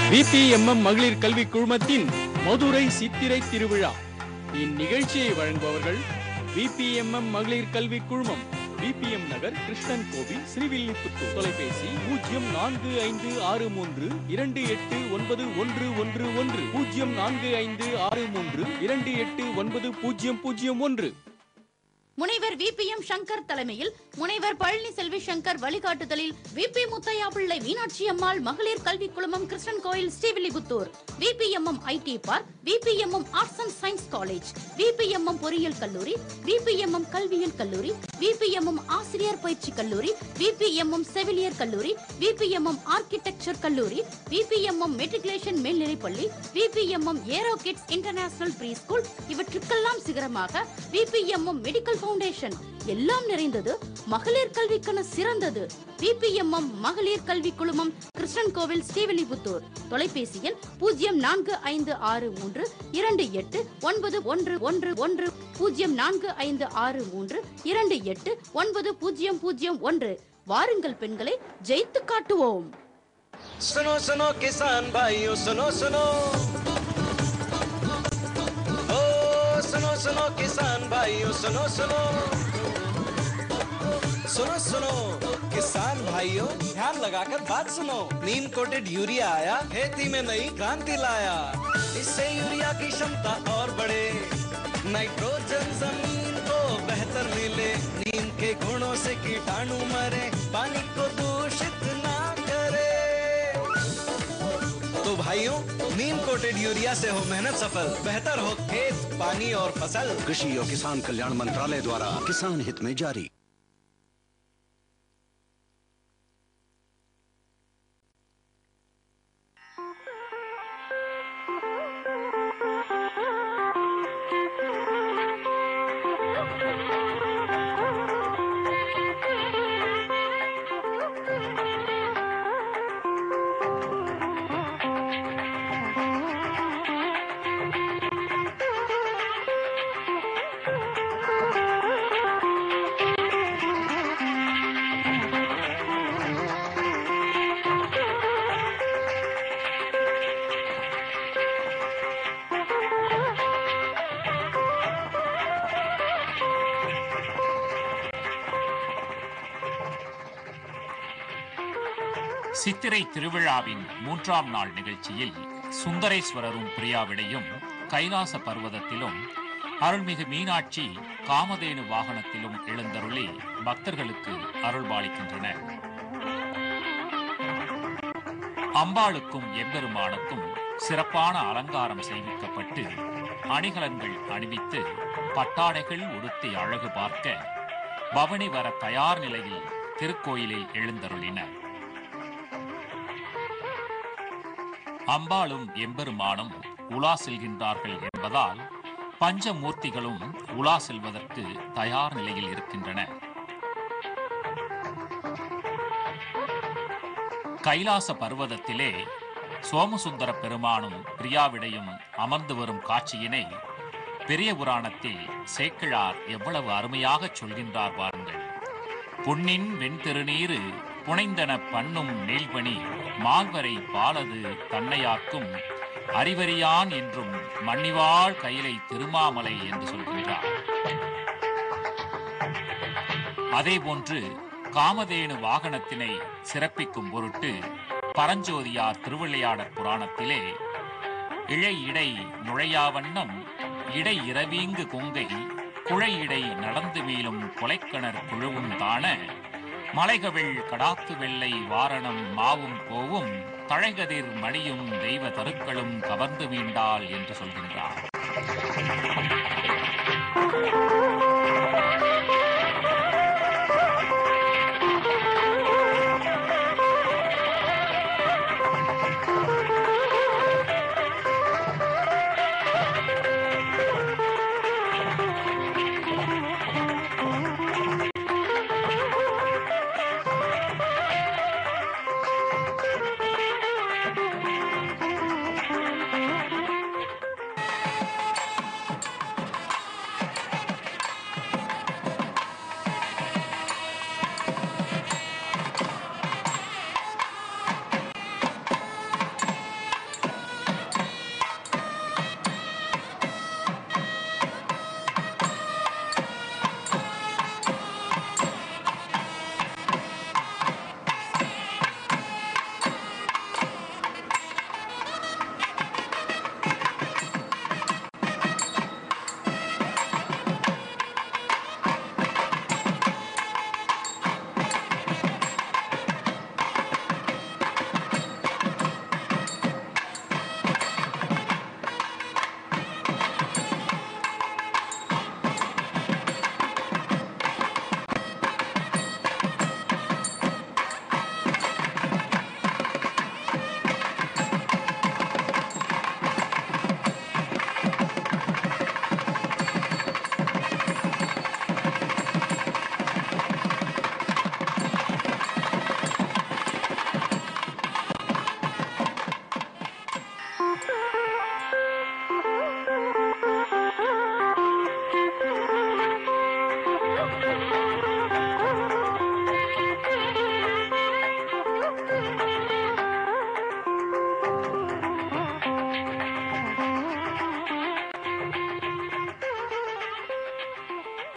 BPMM மகளிர் கல்வி குழுமத்தின் மதுரை சித்திரை திருவிழா இந்நிகழ்ச்சியை வழங்குபவர்கள் பிபிஎம்எம் மகளிர் கல்வி குழுமம் பிபிஎம் நகர் கிருஷ்ணன் கோவில் ஸ்ரீவில்லிபுத்தூர் தொலைபேசி பூஜ்ஜியம் நான்கு ஐந்து ஆறு மூன்று இரண்டு எட்டு ஒன்பது ஒன்று ஒன்று ஒன்று பூஜ்ஜியம் நான்கு ஐந்து ஆறு மூன்று இரண்டு எட்டு ஒன்பது பூஜ்ஜியம் பூஜ்ஜியம் ஒன்று முனைவர் விபிஎம் சங்கர் தலைமையில் முனைவர் பழனி செல்வி சங்கர் வழிகாட்டுதலில் விபி முத்தையா பிள்ளை மீனாட்சி அம்மாள் மகளிர் கல்விக் குழுமம் Krishnan Koil Srivilliputhur VPMM IT park VPMM arts and science college VPMM பொறியியல் கல்லூரி விபிஎம்எம் கல்வியியல் கல்லூரி விபிஎம்எம் ஆசிரியர் பயிற்சி கல்லூரி விபிஎம்எம் செவிலியர் கல்லூரி விபிஎம்எம் ஆர்கிடெக்சர் கல்லூரி விபிஎம்எம் மெட்ரிகுலேஷன் மேல்நிலைப்பள்ளி VPMM aero kids international pre school இவற்றுக்கெல்லாம் சிகரமாக விபிஎம்எம் மெடிக்கல் ஃபவுண்டேஷன் எல்லாம் நிறைந்தது மகளிர் கல்விக்கான சிறந்தது விபிஎம்எம் மகளிர் கல்வி குழுமம் கிருஷ்ணன் கோவில் ஸ்ரீவில்லிபுத்தூர் தொலைபேசியில் பூஜ்ஜியம் நான்கு ஐந்து ஆறு மூன்று இரண்டு எட்டு ஒன்பது ஒன்று ஒன்று ஒன்று பூஜ்ஜியம் நான்கு ஐந்து ஆறு மூன்று இரண்டு எட்டு ஒன்பது பூஜ்ஜியம் பூஜ்ஜியம் ஒன்று வாருங்கள் பெண்களை ஜெயித்து காட்டுவோம் सुनो सुनो किसान भाइयों सुनो सुनो ओ सुनो सुनो किसान भाइयों सुनो सुनो सुनो सुनो किसान भाइयों ध्यान लगाकर बात सुनो नीम कोटेड यूरिया आया खेती में नई क्रांति लाया इससे यूरिया की क्षमता और बढ़े नाइट्रोजन जमीन को बेहतर मिले नीम के गुणों से कीटाणु मरे पानी को दूषित ना करे तो भाइयों नीम कोटेड यूरिया से हो मेहनत सफल बेहतर हो खेत पानी और फसल कृषि और किसान कल्याण मंत्रालय द्वारा किसान हित में जारी சித்திரை திருவிழாவின் மூன்றாம் நாள் நிகழ்ச்சியில் சுந்தரேஸ்வரரும் பிரியாவிடையும் கைலாச பர்வதத்திலும் அருள்மிகு மீனாட்சி காமதேனு வாகனத்திலும் எழுந்தருளி பக்தர்களுக்கு அருள்பாலிக்கின்றனர் அம்பாளுக்கும் எம்பெருமானுக்கும் சிறப்பான அலங்காரம் செய்விக்கப்பட்டு அணிகலன்கள் அணிவித்து பட்டாடைகள் உடுத்தி அழகு பார்க்க பவனி வர தயார் நிலையில் திருக்கோயிலில் எழுந்தருளினர் அம்பாளும் எம்பெருமானும் உலா செல்கின்றார்கள் என்பதால் பஞ்சமூர்த்திகளும் உலா செல்வதற்கு தயார் நிலையில் இருக்கின்றன கைலாச பர்வதத்திலே சோமசுந்தர பெருமானும் பிரியாவிடையும் அமர்ந்து வரும் காட்சியினை பெரிய புராணத்தில் சேக்கிழார் எவ்வளவு அருமையாகச் சொல்கின்றார் பாருங்கள் பொன்னின் வெண்திருநீரு புனைந்தன பண்ணும் நீள்வணி மால்வரை பாலது தன்னையாக்கும் அறிவறியான் என்றும் மன்னிவாழ் கையிலை திருமாமலை என்று சொல்கின்றார் அதேபோன்று காமதேனு வாகனத்தினை சிறப்பிக்கும் பொருட்டு பரஞ்சோதியார் திருவிளையாடற் புராணத்திலே இழை இடை நுழையாவண்ணம் இடை இரவீங்கு கொங்கை குழை இடை நடந்து மீளும் கொலைக்கணர் குழுவும் தான மலைகவிழ் கடாத்து வெள்ளை வாரணம் மாவும் போவும் தழைகதிர் மணியும் தெய்வ தருக்களும் கவர்ந்து மீண்டாள் என்று சொல்கின்றார்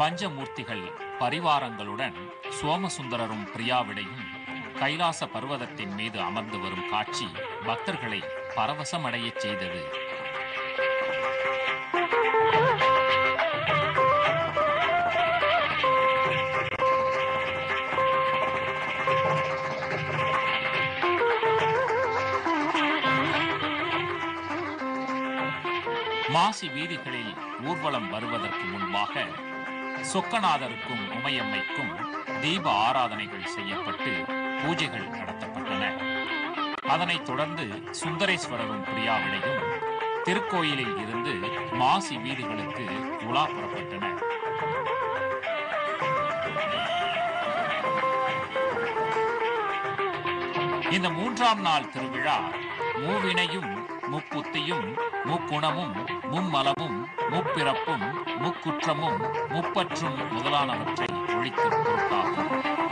பஞ்சமூர்த்திகள் பரிவாரங்களுடன் சோமசுந்தரரும் பிரியாவிடையும் கைலாச பர்வதத்தின் மீது அமர்ந்து வரும் காட்சி பக்தர்களை பரவசமடையச் செய்தது மாசி வீதிகளில் ஊர்வலம் வருவதற்கு முன்பாக சொக்கநாதருக்கும் உமையம்மைக்கும் தீப ஆராதனைகள் செய்யப்பட்டு பூஜைகள் நடத்தப்பட்டன அதனைத் தொடர்ந்து சுந்தரேஸ்வரரும் பிரியாவிடையும் திருக்கோயிலில் இருந்து மாசி வீதிகளுக்கு உலா புறப்பட்டன இந்த மூன்றாம் நாள் திருவிழா மூவினையும் முப்புத்தியும் முக்குணமும் மும்மலமும் முப்பிறப்பும் முக்குற்றமும் முப்பற்றும் முதலானவற்றை ஒழிக்கும் பொருட்டாகும்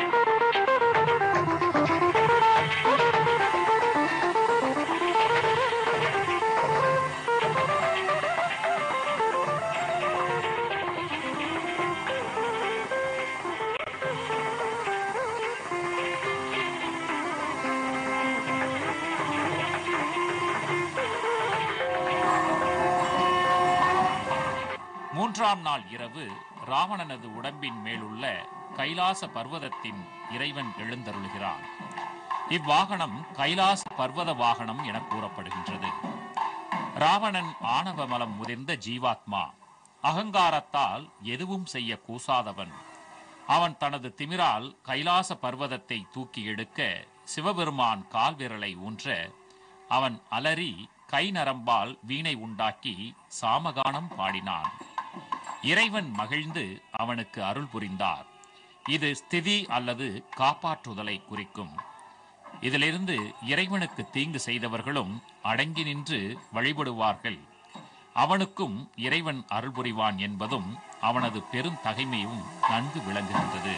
மூன்றாம் நாள் இரவு ராவணனது உடம்பின் மேலுள்ள கைலாச பர்வதத்தின் இறைவன் எழுந்தருளுகிறான் இவ்வாகனம் கைலாச பர்வத வாகனம் என கூறப்படுகின்றது ராவணன் ஆணவ மலம் முதிர்ந்த ஜீவாத்மா அகங்காரத்தால் எதுவும் செய்ய கூசாதவன் அவன் தனது திமிரால் கைலாச பர்வதத்தை தூக்கி எடுக்க சிவபெருமான் கால்விரலை ஊன்ற அவன் அலறி கை நரம்பால் வீணை உண்டாக்கி சாமகானம் பாடினான் இறைவன் மகிழ்ந்து அவனுக்கு அருள் புரிந்தார் இது ஸ்திதி அல்லது காப்பாற்றுதலை குறிக்கும் இதிலிருந்து இறைவனுக்கு தீங்கு செய்தவர்களும் அடங்கி நின்று வழிபடுவார்கள் அவனுக்கும் இறைவன் அருள் புரிவான் என்பதும் அவனது பெரும் தகைமையும் நன்கு விளங்குகின்றது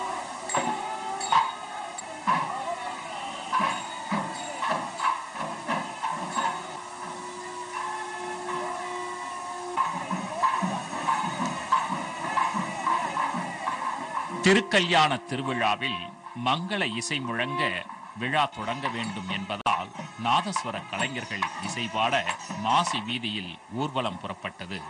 திருக்கல்யாண திருவிழாவில் மங்கள இசை முழங்க விழா தொடங்க வேண்டும் என்பதால் நாதஸ்வர கலைஞர்கள் இசைபாட மாசி வீதியில் ஊர்வலம் புறப்பட்டது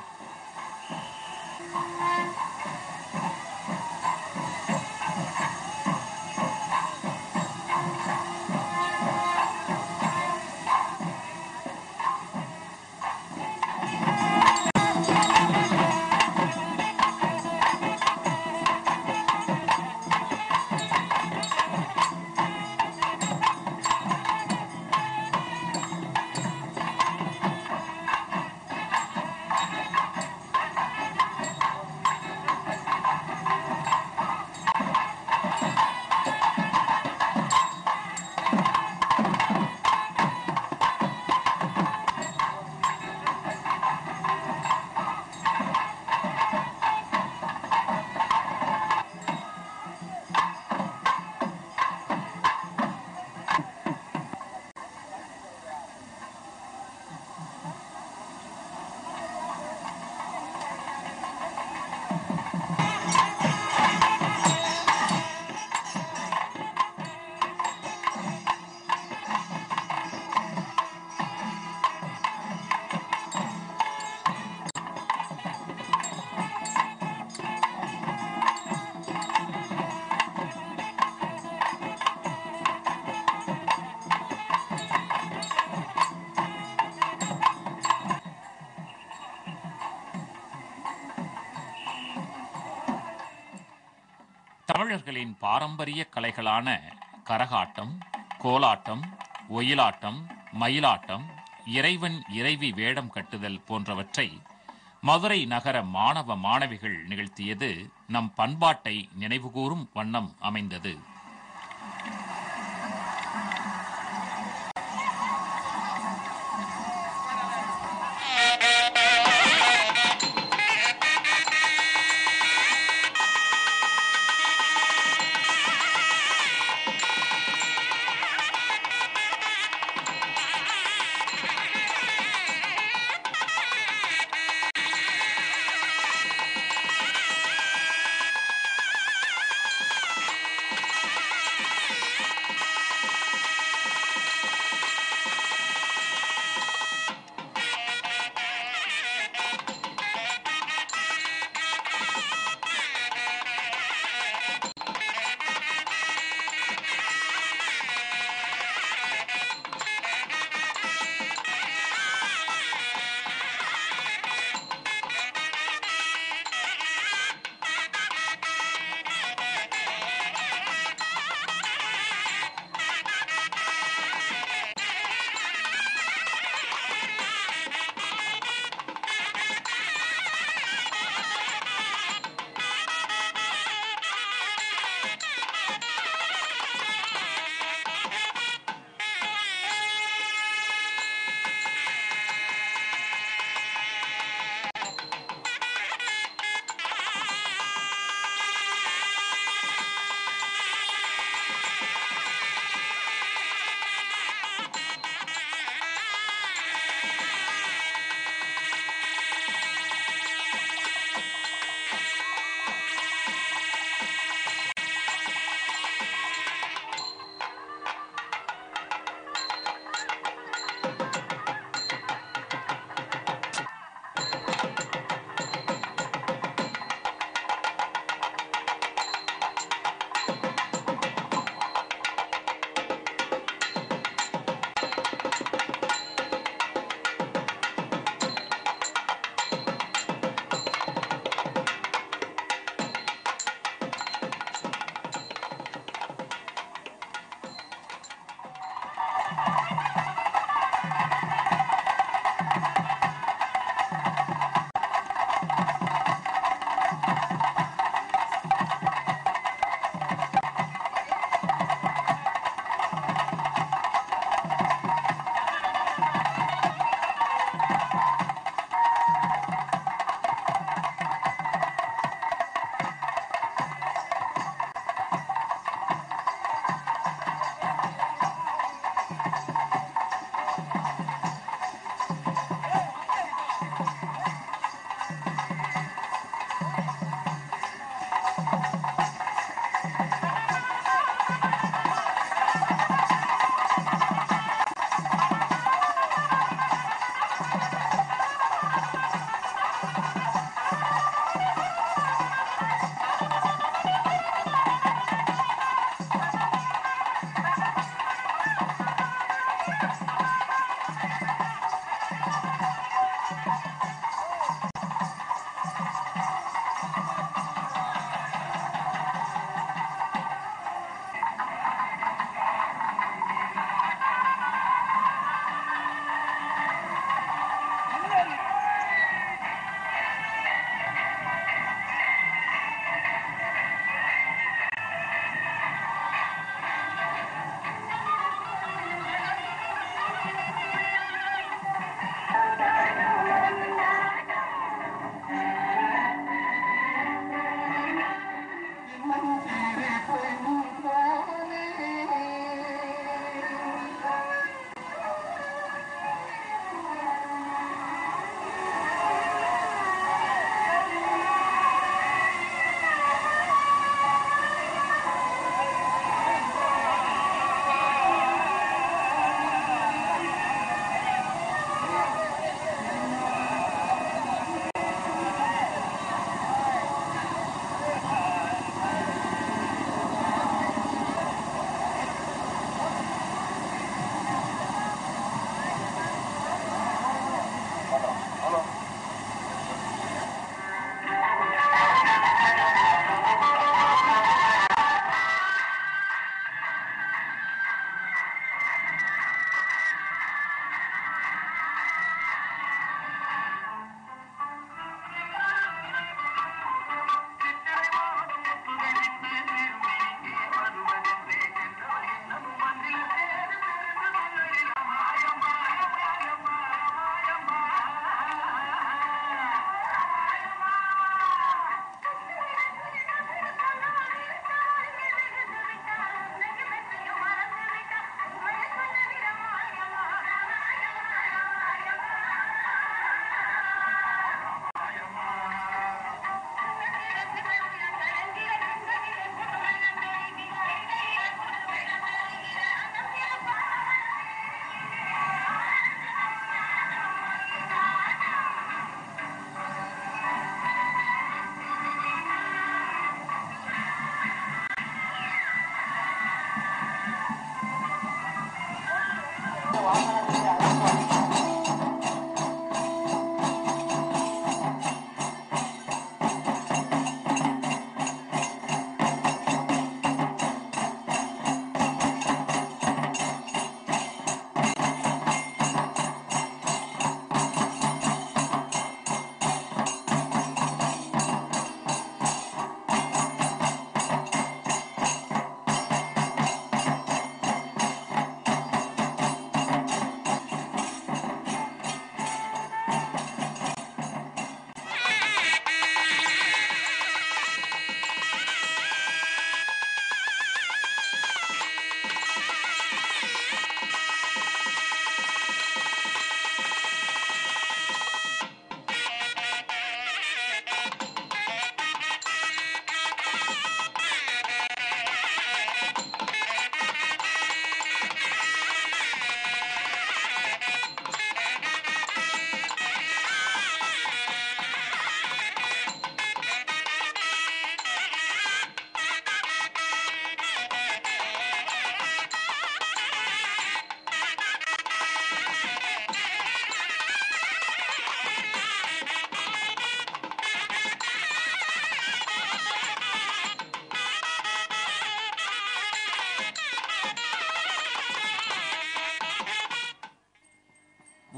தமிழர்களின் பாரம்பரிய கலைகளான கரகாட்டம் கோலாட்டம் ஒயிலாட்டம் மயிலாட்டம் இறைவன் இறைவி வேடம் கட்டுதல் போன்றவற்றை மதுரை நகர மாணவ மாணவிகள் நிகழ்த்தியது நம் பண்பாட்டை நினைவுகூரும் வண்ணம் அமைந்தது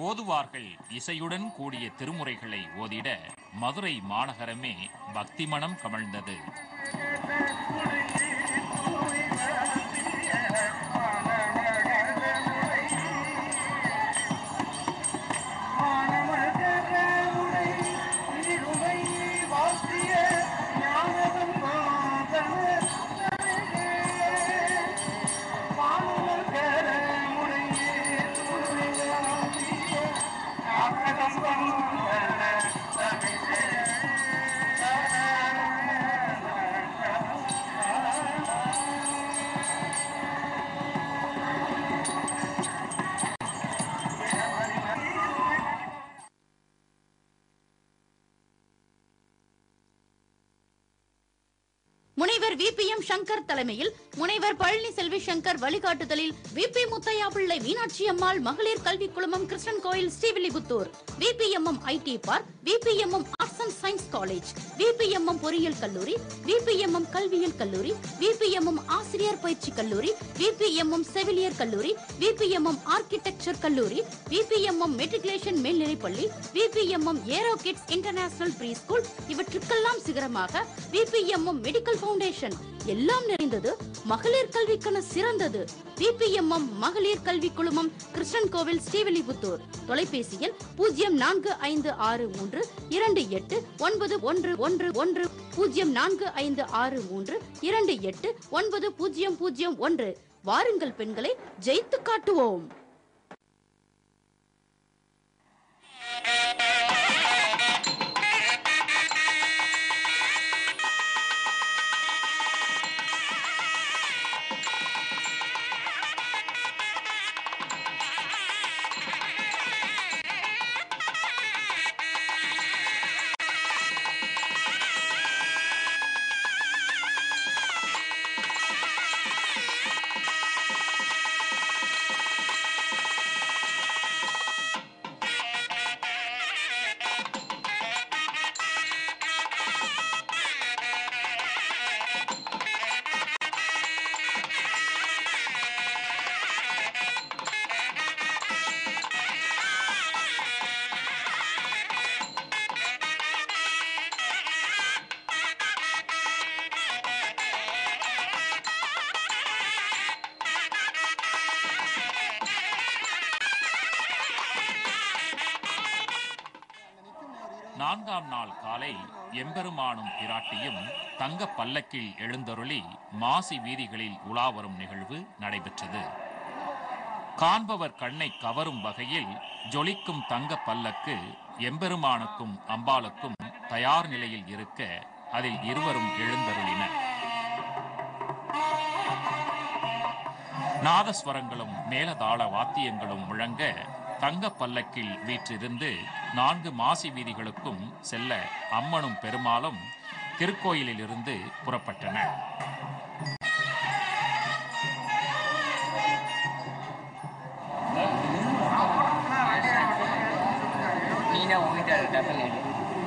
ஓதுவார்கள் இசையுடன் கூடிய திருமுறைகளை ஓதிட மதுரை மாநகரமே பக்தி மனம் கமழ்ந்தது முனைவர் விபிஎம் சங்கர் தலைமையில் முனைவர் பழனி செல்வி சங்கர் வழிகாட்டுதலில் விபி முத்தையா பிள்ளை மீனாட்சி அம்மாள் மகளிர் கல்விக் குழுமம் Krishnan Koil Srivilliputhur VPMM IT park VPMM arts and science college VPMM பொறியியல் கல்லூரி விபிஎம்எம் கல்வியியல் கல்லூரி விபிஎம்எம் ஆசிரியர் பயிற்சி கல்லூரி விபிஎம்எம் செவிலியர் கல்லூரி விபிஎம்எம் ஆர்கிடெக்சர் கல்லூரி விபிஎம்எம் மெட்ரிகுலேஷன் மேல்நிலைப்பள்ளி VPMM aero kids international pre school இவற்றுக்கெல்லாம் சிகரமாக விபிஎம்எம் மெடிக்கல் ஃபவுண்டேஷன் எல்லாம் நிறைந்தது மகளிர் கல்விக்கான சிறந்தது விபிஎம்எம் மகளிர் கல்வி குழுமம் கிருஷ்ணன் கோவில் ஸ்ரீவில்லிபுத்தூர் தொலைபேசி எண் பூஜ்ஜியம் நான்கு ஐந்து ஆறு மூன்று இரண்டு எட்டு ஒன்பது ஒன்று ஒன்று ஒன்று பூஜ்ஜியம் நான்கு ஐந்து ஆறு மூன்று இரண்டு எட்டு ஒன்பது பூஜ்ஜியம் பூஜ்ஜியம் ஒன்று வாருங்கள் பெண்களை ஜெயித்து காட்டுவோம் நான்காம் நாள் காலை எம்பெருமானும் பிராட்டியும் தங்க பல்லக்கில் எழுந்தருளி மாசி வீதிகளில் உலா வரும் நிகழ்வு நடைபெற்றது காண்பவர் கண்ணை கவரும் வகையில் ஜொலிக்கும் தங்க பல்லக்கு எம்பெருமானுக்கும் அம்பாளுக்கும் தயார் நிலையில் இருக்க அதில் இருவரும் எழுந்தருளினர் நாதஸ்வரங்களும் மேலதாள வாத்தியங்களும் முழங்க தங்க பல்லக்கில் வீற்றிருந்து நான்கு மாசி வீதிகளுக்கும் செல்ல அம்மனும் பெருமாளும் திருக்கோயிலிலிருந்து புறப்பட்டனர் நீனா உங்ககிட்ட டப்பல் எடு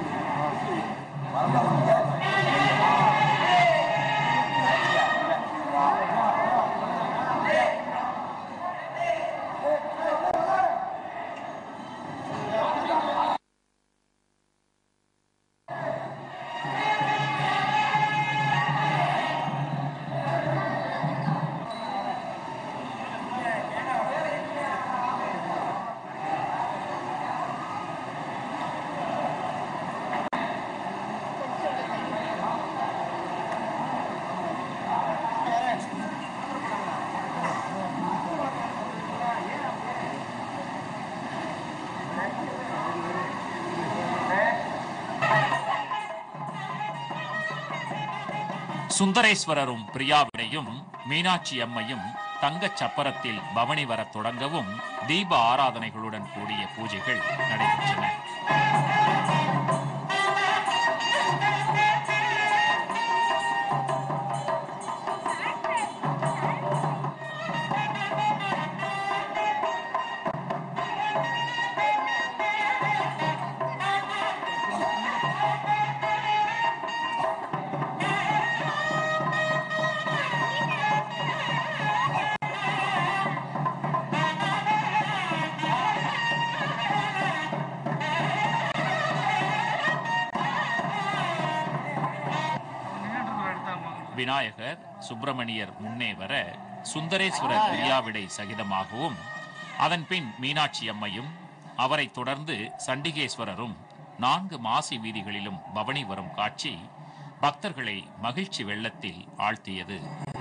சுந்தரேஸ்வரரும் பிரியாவிடையும் மீனாட்சி அம்மையும் தங்கச் சப்பரத்தில் பவனி வரத் தொடங்கவும் தீப ஆராதனைகளுடன் கூடிய பூஜைகள் நடைபெற்றன விநாயகர் சுப்பிரமணியர் முன்னே வர சுந்தரேஸ்வரர் பிரியாவிடை சகிதமாகவும் அதன் பின் மீனாட்சி அம்மையும் அவரைத் தொடர்ந்து சண்டிகேஸ்வரரும் நான்கு மாசி வீதிகளிலும் பவனி வரும் காட்சி பக்தர்களை மகிழ்ச்சி வெள்ளத்தில் ஆழ்த்தியது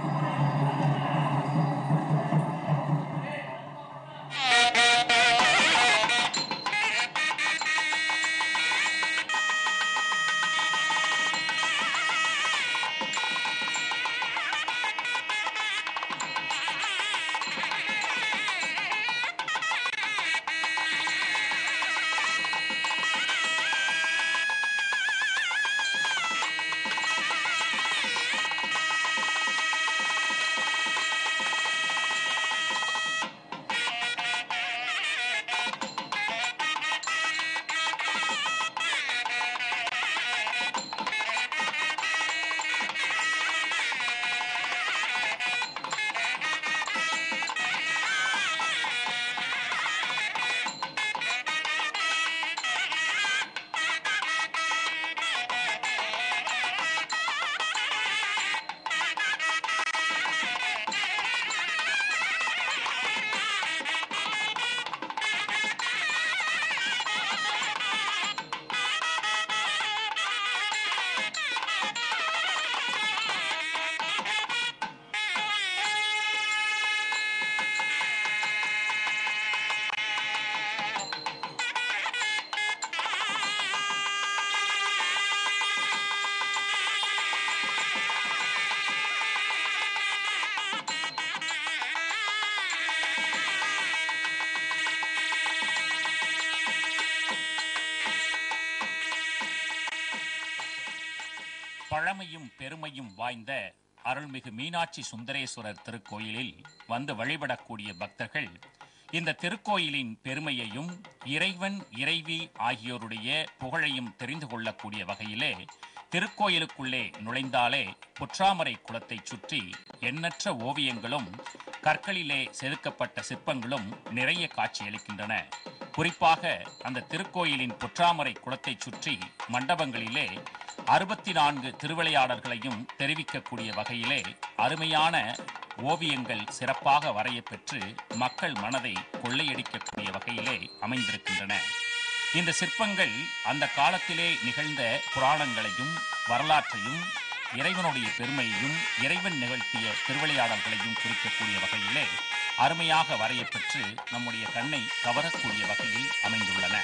பழமையும் பெருமையும் வாய்ந்த அருள்மிகு மீனாட்சி சுந்தரேஸ்வரர் திருக்கோயிலில் வந்து வழிபடக்கூடிய பக்தர்கள் இந்த திருக்கோயிலின் பெருமையையும் இறைவன் இறைவி ஆகியோருடைய புகழையும் தெரிந்து கொள்ளக்கூடிய வகையிலே திருக்கோயிலுக்குள்ளே நுழைந்தாலே புற்றாமரை குளத்தை சுற்றி எண்ணற்ற ஓவியங்களும் கற்களிலே செதுக்கப்பட்ட சிற்பங்களும் நிறைய காட்சியளிக்கின்றன குறிப்பாக அந்த திருக்கோயிலின் பொற்றாமரை குளத்தை சுற்றி மண்டபங்களிலே அறுபத்தி நான்கு திருவிளையாடல்களையும் தெரிவிக்கக்கூடிய வகையிலே அருமையான ஓவியங்கள் சிறப்பாக வரையப்பெற்று மக்கள் மனதை கொள்ளையடிக்கக்கூடிய வகையிலே அமைந்திருக்கின்றன இந்த சிற்பங்கள் அந்த காலத்திலே நிகழ்ந்த புராணங்களையும் வரலாற்றையும் இறைவனுடைய பெருமையையும் இறைவன் நிகழ்த்திய திருவிளையாடல்களையும் குறிக்கக்கூடிய வகையிலே அருமையாக வரையப்பெற்று நம்முடைய கண்ணை கவரக்கூடிய வகையில் அமைந்துள்ளன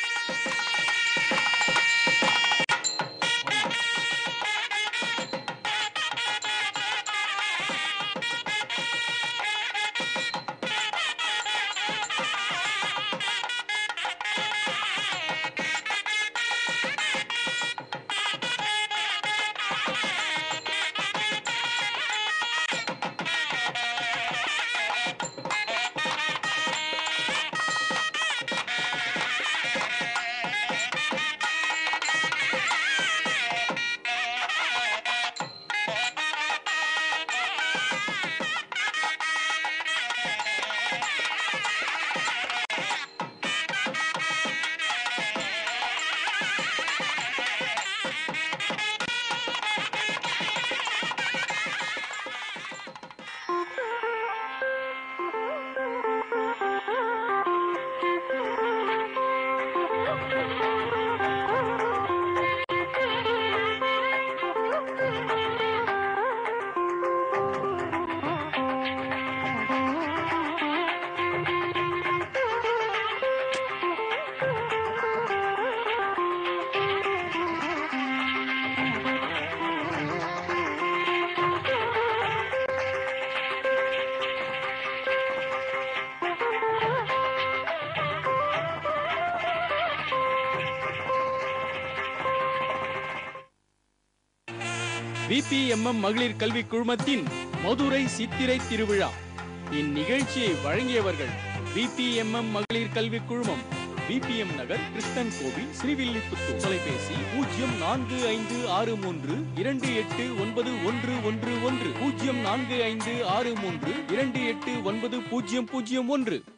பிபிஎம்எம் மகளிர் கல்வி குழுமத்தின் மதுரை சித்திரை திருவிழா இந்நிகழ்ச்சியை வழங்கியவர்கள் பிபிஎம்எம் மகளிர் கல்வி குழுமம் பிபிஎம் நகர் கிருஷ்ணன் கோவில் ஸ்ரீவில்லிபுத்தூர் தொலைபேசி பூஜ்ஜியம் நான்கு ஐந்து ஆறு மூன்று இரண்டு எட்டு ஒன்பது ஒன்று ஒன்று ஒன்று பூஜ்ஜியம் நான்கு ஐந்து ஆறு மூன்று இரண்டு எட்டு ஒன்பது பூஜ்ஜியம் பூஜ்ஜியம் ஒன்று